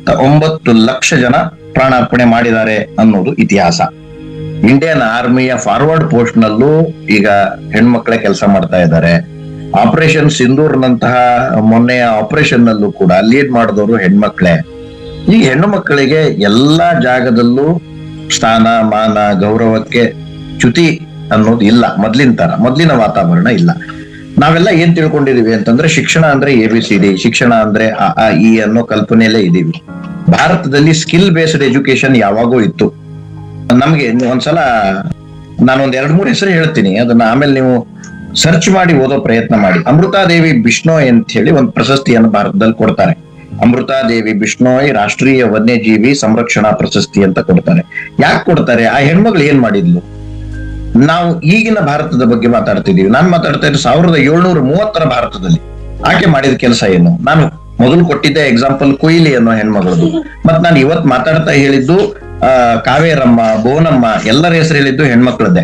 ಐವತ್ತ ಒಂಬತ್ತು ಲಕ್ಷ ಜನ ಪ್ರಾಣಾರ್ಪಣೆ ಮಾಡಿದ್ದಾರೆ ಅನ್ನೋದು ಇತಿಹಾಸ ಇಂಡಿಯನ್ ಆರ್ಮಿಯ ಫಾರ್ವರ್ಡ್ ಪೋಸ್ಟ್ ನಲ್ಲೂ ಈಗ ಹೆಣ್ಮಕ್ಳೇ ಕೆಲಸ ಮಾಡ್ತಾ ಇದ್ದಾರೆ ಆಪರೇಷನ್ ಸಿಂಧೂರ್ನಂತಹ ಮೊನ್ನೆಯ ಆಪರೇಷನ್ ನಲ್ಲೂ ಕೂಡ ಲೀಡ್ ಮಾಡಿದವರು ಹೆಣ್ಮಕ್ಳೇ ಈ ಹೆಣ್ಣು ಮಕ್ಕಳಿಗೆ ಎಲ್ಲಾ ಜಾಗದಲ್ಲೂ ಸ್ಥಾನ ಮಾನ ಗೌರವಕ್ಕೆ ಚ್ಯುತಿ ಅನ್ನೋದು ಇಲ್ಲ ಮೊದ್ಲಿನ ತರ ಮೊದ್ಲಿನ ವಾತಾವರಣ ಇಲ್ಲ ನಾವೆಲ್ಲ ಏನ್ ತಿಳ್ಕೊಂಡಿದೀವಿ ಅಂತಂದ್ರೆ ಶಿಕ್ಷಣ ಅಂದ್ರೆ ಎ ಬಿ ಸಿ ಡಿ ಶಿಕ್ಷಣ ಅಂದ್ರೆ ಅ ಆ, ಇ ಅನ್ನೋ ಕಲ್ಪನೆಯಲ್ಲೇ ಇದೀವಿ ಭಾರತದಲ್ಲಿ ಸ್ಕಿಲ್ ಬೇಸ್ಡ್ ಎಜುಕೇಶನ್ ಯಾವಾಗೂ ಇತ್ತು ನಮ್ಗೆ ನೀವು ಒಂದ್ಸಲ ನಾನೊಂದ್ ಎರಡ್ ಮೂರು ಹೆಸರು ಹೇಳ್ತೀನಿ ಅದನ್ನ ಆಮೇಲೆ ನೀವು ಸರ್ಚ್ ಮಾಡಿ ಓದೋ ಪ್ರಯತ್ನ ಮಾಡಿ ಅಮೃತಾದೇವಿ ಬಿಷ್ಣೋಯ್ ಅಂತ ಹೇಳಿ ಒಂದು ಪ್ರಶಸ್ತಿಯನ್ನು ಭಾರತದಲ್ಲಿ ಕೊಡ್ತಾರೆ ಅಮೃತಾದೇವಿ ಬಿಷ್ಣೋಯ್ ರಾಷ್ಟ್ರೀಯ ವನ್ಯಜೀವಿ ಸಂರಕ್ಷಣಾ ಪ್ರಶಸ್ತಿ ಅಂತ ಕೊಡ್ತಾರೆ ಯಾಕೆ ಕೊಡ್ತಾರೆ ಆ ಹೆಣ್ಮಗಳು ಏನ್ ಮಾಡಿದ್ಲು ನಾವು ಈಗಿನ ಭಾರತದ ಬಗ್ಗೆ ಮಾತಾಡ್ತಿದೀವಿ ನಾನು ಮಾತಾಡ್ತಾ ಇದ್ದು ಸಾವಿರದ ಏಳ್ನೂರ ಮೂವತ್ತರ ಭಾರತದಲ್ಲಿ ಆಕೆ ಮಾಡಿದ ಕೆಲಸ ಏನು ನಾನು ಮೊದಲು ಕೊಟ್ಟಿದ್ದೆ ಎಕ್ಸಾಂಪಲ್ ಕೊಯ್ಲಿ ಅನ್ನೋ ಹೆಣ್ಮಗಳದು ಮತ್ ನಾನು ಇವತ್ ಮಾತಾಡ್ತಾ ಹೇಳಿದ್ದು ಆ ಕಾವೇರಮ್ಮ ಬೋನಮ್ಮ ಎಲ್ಲರ ಹೆಸರು ಹೇಳಿದ್ದು ಹೆಣ್ಮಕ್ಳದ್ದೇ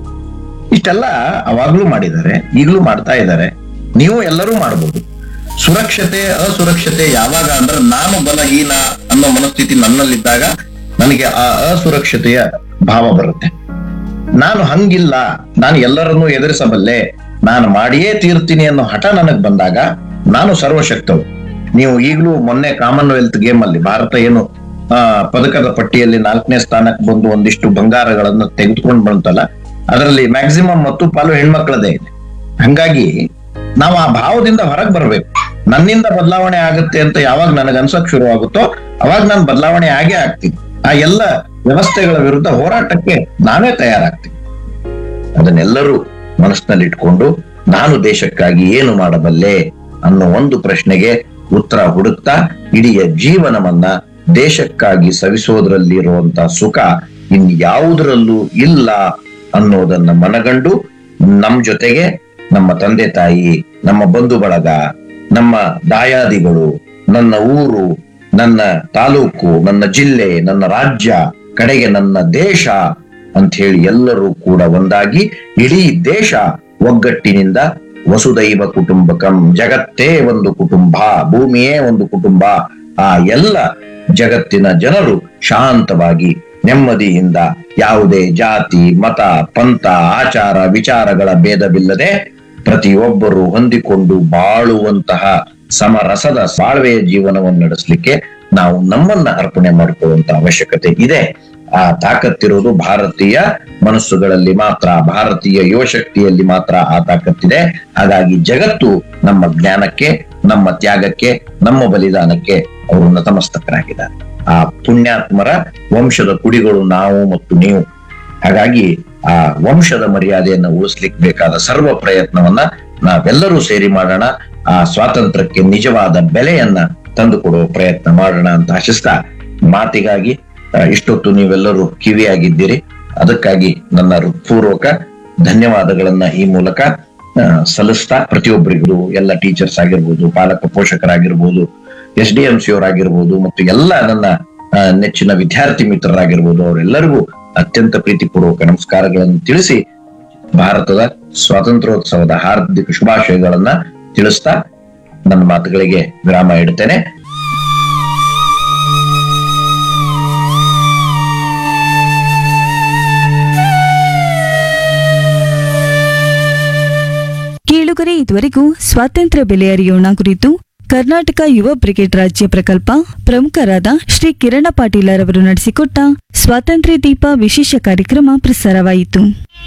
ಇಷ್ಟೆಲ್ಲ ಅವಾಗ್ಲೂ ಮಾಡಿದ್ದಾರೆ ಈಗಲೂ ಮಾಡ್ತಾ ಇದ್ದಾರೆ ನೀವು ಎಲ್ಲರೂ ಮಾಡ್ಬೋದು ಸುರಕ್ಷತೆ ಅಸುರಕ್ಷತೆ ಯಾವಾಗ ಅಂದ್ರೆ ನಾನು ಬಲಹೀನ ಅನ್ನೋ ಮನಸ್ಥಿತಿ ನನ್ನಲ್ಲಿದ್ದಾಗ ನನಗೆ ಆ ಅಸುರಕ್ಷತೆಯ ಭಾವ ಬರುತ್ತೆ ನಾನು ಹಂಗಿಲ್ಲ ನಾನು ಎಲ್ಲರನ್ನೂ ಎದುರಿಸಬಲ್ಲೆ ನಾನು ಮಾಡಿಯೇ ತೀರ್ತೀನಿ ಅನ್ನೋ ಹಠ ನನಗ್ ಬಂದಾಗ ನಾನು ಸರ್ವಶಕ್ತವು ನೀವು ಈಗಲೂ ಮೊನ್ನೆ ಕಾಮನ್ವೆಲ್ತ್ ಗೇಮ್ ಅಲ್ಲಿ ಭಾರತ ಏನು ಆ ಪದಕದ ಪಟ್ಟಿಯಲ್ಲಿ ನಾಲ್ಕನೇ ಸ್ಥಾನಕ್ಕೆ ಬಂದು ಒಂದಿಷ್ಟು ಬಂಗಾರಗಳನ್ನ ತೆಗೆದುಕೊಂಡು ಬಂತಲ್ಲ ಅದರಲ್ಲಿ ಮ್ಯಾಕ್ಸಿಮಮ್ ಮತ್ತು ಪಾಲು ಹೆಣ್ಮಕ್ಳದೇ ಇದೆ ಹಂಗಾಗಿ ನಾವು ಆ ಭಾವದಿಂದ ಹೊರಗೆ ಬರ್ಬೇಕು ನನ್ನಿಂದ ಬದಲಾವಣೆ ಆಗುತ್ತೆ ಅಂತ ಯಾವಾಗ ನನಗೆ ಅನ್ಸಕ್ ಶುರು ಆಗುತ್ತೋ ಅವಾಗ ನಾನು ಬದಲಾವಣೆ ಆಗೇ ಆಗ್ತೀನಿ ಆ ಎಲ್ಲ ವ್ಯವಸ್ಥೆಗಳ ವಿರುದ್ಧ ಹೋರಾಟಕ್ಕೆ ನಾನೇ ತಯಾರಾಗ್ತೀನಿ ಅದನ್ನೆಲ್ಲರೂ ಮನಸ್ಸಿನಲ್ಲಿ ಇಟ್ಕೊಂಡು ನಾನು ದೇಶಕ್ಕಾಗಿ ಏನು ಮಾಡಬಲ್ಲೆ ಅನ್ನೋ ಒಂದು ಪ್ರಶ್ನೆಗೆ ಉತ್ತರ ಹುಡುಕ್ತಾ ಇಡೀ ಜೀವನವನ್ನ ದೇಶಕ್ಕಾಗಿ ಸವಿಸೋದ್ರಲ್ಲಿರುವಂತ ಸುಖ ಇನ್ಯಾವುದರಲ್ಲೂ ಇಲ್ಲ ಅನ್ನೋದನ್ನ ಮನಗಂಡು ನಮ್ ಜೊತೆಗೆ ನಮ್ಮ ತಂದೆ ತಾಯಿ ನಮ್ಮ ಬಂಧು ಬಳಗ ನಮ್ಮ ದಾಯಾದಿಗಳು ನನ್ನ ಊರು ನನ್ನ ತಾಲೂಕು ನನ್ನ ಜಿಲ್ಲೆ ನನ್ನ ರಾಜ್ಯ ಕಡೆಗೆ ನನ್ನ ದೇಶ ಅಂತ ಹೇಳಿ ಎಲ್ಲರೂ ಕೂಡ ಒಂದಾಗಿ ಇಡೀ ದೇಶ ಒಗ್ಗಟ್ಟಿನಿಂದ ವಸುದೈವ ಕುಟುಂಬಕಂ ಜಗತ್ತೇ ಒಂದು ಕುಟುಂಬ ಭೂಮಿಯೇ ಒಂದು ಕುಟುಂಬ ಆ ಎಲ್ಲ ಜಗತ್ತಿನ ಜನರು ಶಾಂತವಾಗಿ ನೆಮ್ಮದಿಯಿಂದ ಯಾವುದೇ ಜಾತಿ ಮತ ಪಂಥ ಆಚಾರ ವಿಚಾರಗಳ ಭೇದವಿಲ್ಲದೆ ಪ್ರತಿಯೊಬ್ಬರು ಹೊಂದಿಕೊಂಡು ಬಾಳುವಂತಹ ಸಮರಸದ ಬಾಳ್ವೆಯ ಜೀವನವನ್ನು ನಡೆಸಲಿಕ್ಕೆ ನಾವು ನಮ್ಮನ್ನ ಅರ್ಪಣೆ ಮಾಡಿಕೊಳ್ಳುವಂತ ಅವಶ್ಯಕತೆ ಇದೆ ಆ ತಾಕತ್ತಿರೋದು ಭಾರತೀಯ ಮನಸ್ಸುಗಳಲ್ಲಿ ಮಾತ್ರ ಭಾರತೀಯ ಯುವಶಕ್ತಿಯಲ್ಲಿ ಮಾತ್ರ ಆ ತಾಕತ್ತಿದೆ ಹಾಗಾಗಿ ಜಗತ್ತು ನಮ್ಮ ಜ್ಞಾನಕ್ಕೆ ನಮ್ಮ ತ್ಯಾಗಕ್ಕೆ ನಮ್ಮ ಬಲಿದಾನಕ್ಕೆ ಅವರು ನತಮಸ್ತಕರಾಗಿದ್ದಾರೆ ಆ ಪುಣ್ಯಾತ್ಮರ ವಂಶದ ಕುಡಿಗಳು ನಾವು ಮತ್ತು ನೀವು ಹಾಗಾಗಿ ಆ ವಂಶದ ಮರ್ಯಾದೆಯನ್ನು ಉಳಿಸ್ಲಿಕ್ಕೆ ಬೇಕಾದ ಸರ್ವ ಪ್ರಯತ್ನವನ್ನ ನಾವೆಲ್ಲರೂ ಸೇರಿ ಮಾಡೋಣ ಆ ಸ್ವಾತಂತ್ರ್ಯಕ್ಕೆ ನಿಜವಾದ ಬೆಲೆಯನ್ನ ತಂದುಕೊಡುವ ಪ್ರಯತ್ನ ಮಾಡೋಣ ಅಂತ ಆಶಿಸ್ತಾ ಮಾತಿಗಾಗಿ ಆ, ಇಷ್ಟೊತ್ತು ನೀವೆಲ್ಲರೂ ಕಿವಿಯಾಗಿದ್ದೀರಿ ಅದಕ್ಕಾಗಿ ನನ್ನ ಹೃತ್ಪೂರ್ವಕ ಧನ್ಯವಾದಗಳನ್ನ ಈ ಮೂಲಕ ಆ, ಸಲ್ಲಿಸ್ತಾ ಪ್ರತಿಯೊಬ್ಬರಿಗೂ ಎಲ್ಲ ಟೀಚರ್ಸ್ ಆಗಿರ್ಬೋದು ಪಾಲಕ ಪೋಷಕರಾಗಿರ್ಬೋದು ಎಸ್ ಡಿ ಎಂ ಸಿ ಅವರಾಗಿರ್ಬೋದು ಮತ್ತು ಎಲ್ಲ ನನ್ನ ಆ, ನೆಚ್ಚಿನ ವಿದ್ಯಾರ್ಥಿ ಮಿತ್ರರಾಗಿರ್ಬೋದು ಅವರೆಲ್ಲರಿಗೂ ಅತ್ಯಂತ ಪ್ರೀತಿಪೂರ್ವಕ ನಮಸ್ಕಾರಗಳನ್ನು ತಿಳಿಸಿ ಭಾರತದ ಸ್ವಾತಂತ್ರ್ಯೋತ್ಸವದ ಹಾರ್ದಿಕ ಶುಭಾಶಯಗಳನ್ನ ತಿಳಿಸ್ತಾ ನನ್ನ ಮಾತುಗಳಿಗೆ ವಿರಾಮ ಇಡ್ತೇನೆ ಕೇಳುಗರೆ ಇದುವರೆಗೂ ಸ್ವಾತಂತ್ರ್ಯ ಬೆಲೆ ಅರಿಯೋಣ ಕುರಿತು ಕರ್ನಾಟಕ ಯುವ ಬ್ರಿಗೇಡ್ ರಾಜ್ಯ ಪ್ರಕಲ್ಪ ಪ್ರಮುಖರಾದ ಶ್ರೀ ಕಿರಣ ಪಾಟೀಲರವರು ನಡೆಸಿಕೊಟ್ಟ ಸ್ವಾತಂತ್ರ್ಯ ದೀಪ ವಿಶೇಷ ಕಾರ್ಯಕ್ರಮ ಪ್ರಸಾರವಾಯಿತು